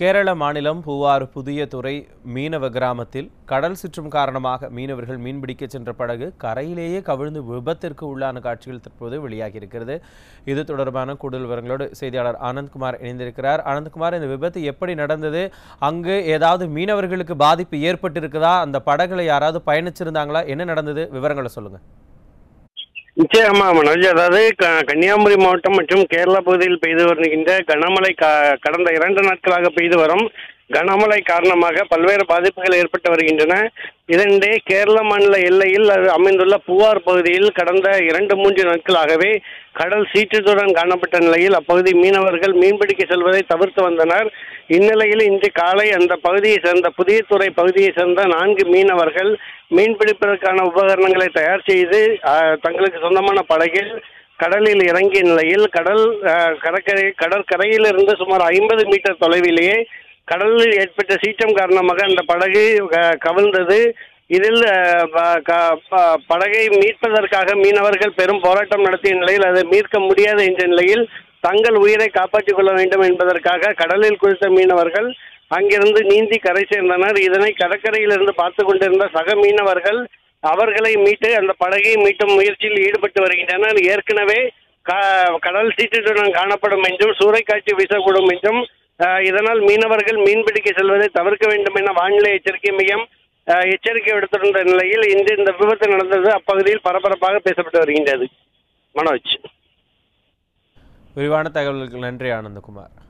கேரள மாநிலம் பூவாறு புதிய துறை மீனவ கிராமத்தில் கடல் சுற்றும் காரணமாக மீனவர்கள் மீன்பிடிக்க சென்ற படகு கரையிலேயே கவிழ்ந்து விபத்திற்கு உள்ளான காட்சிகள் தற்போது வெளியாகியிருக்கிறது இது தொடர்பான கூடுதல் விவரங்களோடு செய்தியாளர் ஆனந்த்குமார் இணைந்திருக்கிறார் ஆனந்த்குமார் இந்த விபத்து எப்படி நடந்தது அங்கு ஏதாவது மீனவர்களுக்கு பாதிப்பு ஏற்பட்டிருக்குதா அந்த படகுல யாராவது பயணிச்சிருந்தாங்களா என்ன நடந்தது விவரங்களை சொல்லுங்க நிச்சயமா மனோஜ் அதாவது க- கன்னியாகுமரி மாவட்டம் மற்றும் கேரளா பகுதியில் பெய்து வருகின்ற கனமழை கா- கடந்த இரண்டு நாட்களாக பெய்து வரும் கனமழை காரணமாக பல்வேறு பாதிப்புகள் ஏற்பட்டு வருகின்றன இதனிடையே கேரள மாநில எல்லையில் அது அமைந்துள்ள பூவார் பகுதியில் கடந்த இரண்டு மூன்று நாட்களாகவே கடல் சீற்றத்துடன் காணப்பட்ட நிலையில் அப்பகுதி மீனவர்கள் மீன்பிடிக்க செல்வதை தவிர்த்து வந்தனர் இந்நிலையில் இன்று காலை அந்த பகுதியை சேர்ந்த புதியத்துறை பகுதியை சேர்ந்த நான்கு மீனவர்கள் மீன்பிடிப்பதற்கான உபகரணங்களை தயார் செய்து ஆஹ், தங்களுக்கு சொந்தமான படகில் கடலில் இறங்கிய நிலையில் கடல் ஆஹ், கடற்கரை கடற்கரையிலிருந்து சுமார் ஐம்பது மீட்டர் தொலைவிலேயே கடலில் ஏற்பட்ட சீற்றம் காரணமாக அந்த படகு க- கவிழ்ந்தது இதில் ஆஹ், ப- க- ப- படகை மீட்பதற்காக மீனவர்கள் பெரும் போராட்டம் நடத்திய நிலையில் அதை மீட்க முடியாது என்ற நிலையில் தங்கள் உயிரை காப்பாற்றிக் கொள்ள வேண்டும் என்பதற்காக கடலில் குளித்த மீனவர்கள் அங்கிருந்து நீந்தி கரை சேர்ந்தனர் இதனை கடற்கரையிலிருந்து பார்த்து கொண்டிருந்த சக மீனவர்கள் அவர்களை மீட்டு அந்த படகை மீட்டும் முயற்சியில் ஈடுபட்டு வருகின்றனர் ஏற்கனவே க- கடல் சீற்றத்துடன் காணப்படும் என்றும் சூறைக்காற்று வீசக்கூடும் என்றும் அஹ், இதனால் மீனவர்கள் மீன்பிடிக்க செல்வதை தவிர்க்க வேண்டும் என வானிலை எச்சரிக்கை மையம் அஹ், எச்சரிக்கை விடுத்திருந்த நிலையில் இன்று இந்த விபத்து நடந்தது அப்பகுதியில் பரபரப்பாக பேசப்பட்டு வருகின்றது மனோஜ் விரிவான தகவல்களுக்கு நன்றி ஆனந்தகுமார்